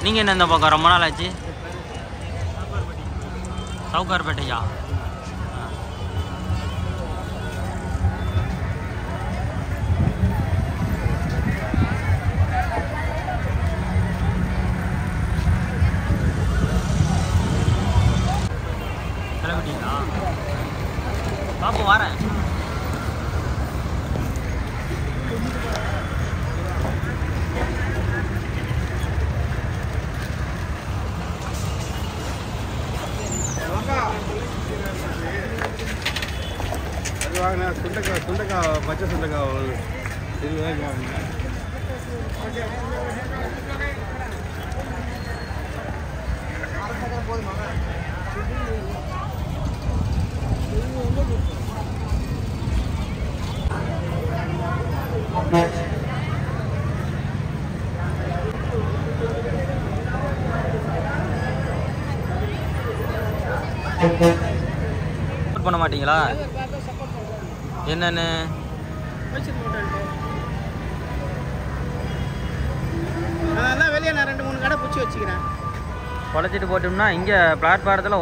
நீங்கள் என்ன இந்த பக்கம் ரொம்ப நாள் ஆச்சு சவுகார்பேட்டையா ஆ. கிளம்பிட்டீங்களா பாப்போம் வரேன் அது வாங்கினா சுண்டைக்காய் சுண்டைக்காய் பச்சை சுண்டைக்காய் ஒரு இருபது ரூபாய்க்கு வாங்கினேன் சப்போர்ட் பண்ண மாட்டீங்களா என்னன்னு அதெல்லாம் வெளியே நான் ரெண்டு மூணு கடை பிடிச்சி வச்சுக்கிறேன் குழச்சிட்டு போட்டோம்னா இங்கே பிளாட்ஃபாரத்தில்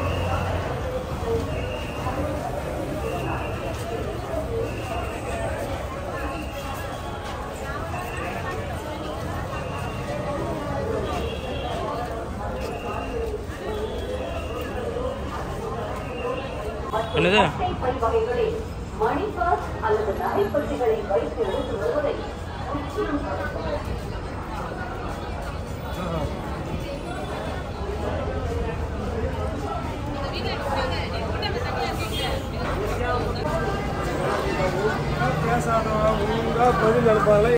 என்னது பை வகைகளில் மணிபாஸ் அல்லது நகைப்பட்டிகளை வைத்து எடுத்து வருவதை முற்றிலும் தவிர்க்கவும். பேசாதவங்க பதில் அனுப்பாங்களே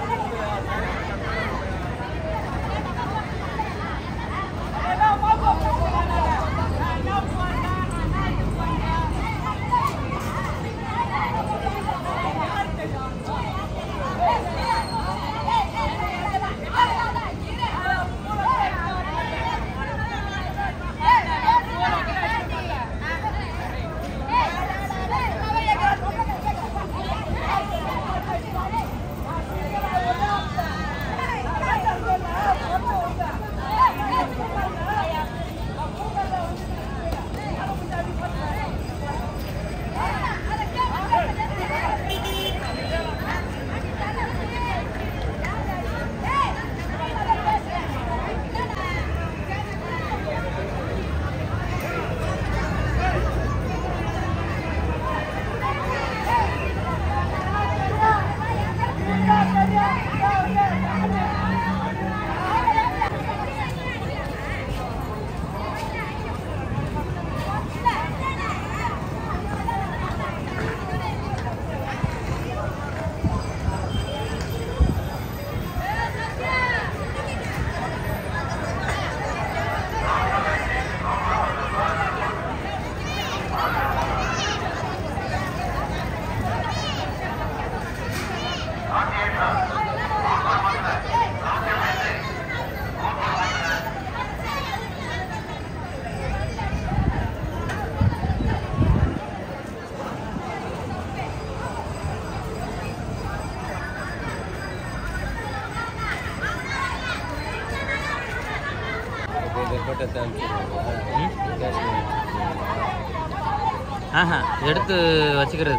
ஆஹா எடுத்து வச்சுக்கிறது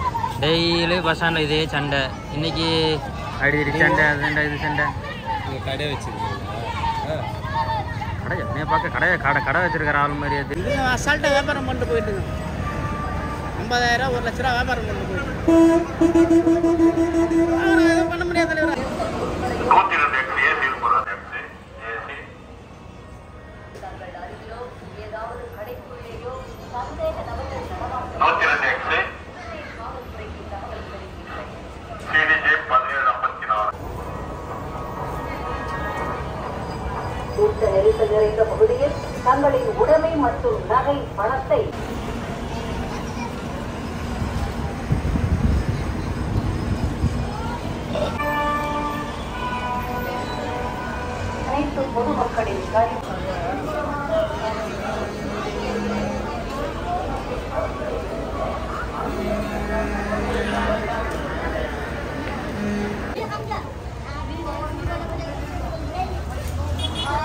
டெய்லி பஸ் ஸ்டாண்டில் இதே சண்டை இன்னைக்கு அடிக்கடி சண்டை அது சண்டை இது சண்டை கடை வச்சிருக்கீங்களா கடை என்னைய பார்க்க கடை கடை கடை வச்சிருக்கிற ஆள் மாதிரி அது இது அசால்ட்டாக வியாபாரம் பண்ணிட்டு போயிட்டுங்க ஐம்பதாயிரம் ஒரு லட்ச ரூபா வியாபாரம் பண்ணிட்டு போயிட்டு அவரை எதுவும் பண்ண முடியாது தலைவரா நூத்தி ரெண்டு ஏக்கர் ஏசி இருக்கும் அந்த ஏசி ஏசி தங்கள் அருகிலோ ஏதாவது கடைக்குள்ளேயோ சந்தேக நபர்கள் நடமாட்டம் நூத்தி ரெண்டு ஏக்கர் காவல்துறைக்கு தகவல் தெரிவித்தீர்கள் சிடிஜே பதினேழு ஐம்பத்தி நாலு கூட்ட நெரிசல் நிறைந்த பகுதியில் தங்களின் உடைமை மற்றும் நகை பணத்தை அனைத்து பொதுமக்களின் கரி Hãy subscribe cho kênh Ghiền Mì Gõ Để không bỏ lỡ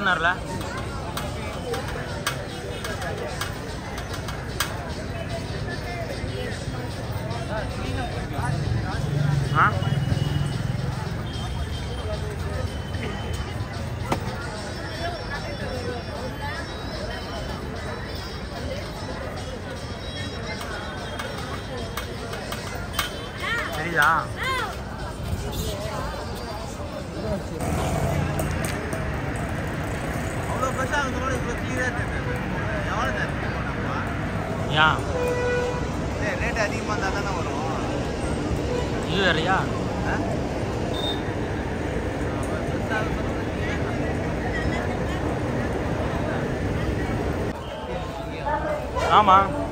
சொன்னார்ல ஆ தெரியுதா அவ்வளோ பெருசாக இருக்கிறோட இவ்வளோ கிளியராக தெரியுது எவ்வளோ சார் போனப்பா ஏன் ரேட் அதிகமாக இருந்தால் தானே வரும் இது வேறையா ஆ? பெருசாக ஆமாம்